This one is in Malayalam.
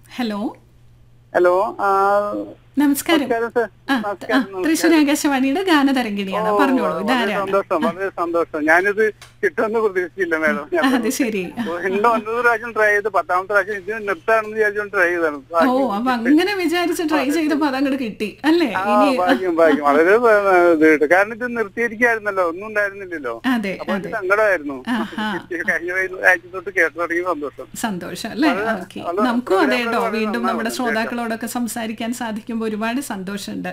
ഹലോ ഹലോ ആ, നമസ്കാരം നമസ്കാരം സർ ആ നമസ്കാരം ആ, തൃശ്ശൂർ ആകാശവാണിയുടെ ഗാനതരംഗിണിയാണ് പറഞ്ഞോളൂ വളരെ ഇതാരാണ് സന്തോഷം വളരെ സന്തോഷം ഞാനിത് കിട്ടുമെന്ന് പ്രതീക്ഷിച്ചില്ല മാഡം ഞാൻ അത് ശരി എന്റെ ഒൻപത് പ്രാവശ്യം ട്രൈ ചെയ്ത് പത്താമത്തെ പ്രാവശ്യം ഇത് നിർത്താണെന്ന് വിചാരിച്ചോണ്ട് ട്രൈ ചെയ്താണ് ഓ ഭാഗ്യം. അപ്പൊ അങ്ങനെ വിചാരിച്ച് ട്രൈ ചെയ്തപ്പോ അതങ്ങോട്ട് കിട്ടി അല്ലേ ആ, ഇനി ഭാഗ്യം ഭാഗ്യം വളരെ ആ, ഇത് കേട്ടോ. കാരണം ഇത് നിർത്തിയിരിക്കായിരുന്നല്ലോ ഒന്നും ഉണ്ടായിരുന്നില്ലല്ലോ അതെ അപ്പൊ അതെ ഒരു സങ്കടമായിരുന്നു ആഹാ. കഴിഞ്ഞ ആഴ്ച തൊട്ട് കേട്ടു തുടങ്ങിയ സന്തോഷം സന്തോഷം അല്ലേ വളരെ- ഓക്കെ വളരെ- നമുക്കും അതെ വളരെ കേട്ടോ വളരെ വീണ്ടും നമ്മുടെ നന്നായി ശ്രോതാക്കളോടൊക്കെ സംസാരിക്കാൻ സാധിക്കുമ്പോൾ ഒരുപാട് സന്തോഷമുണ്ട്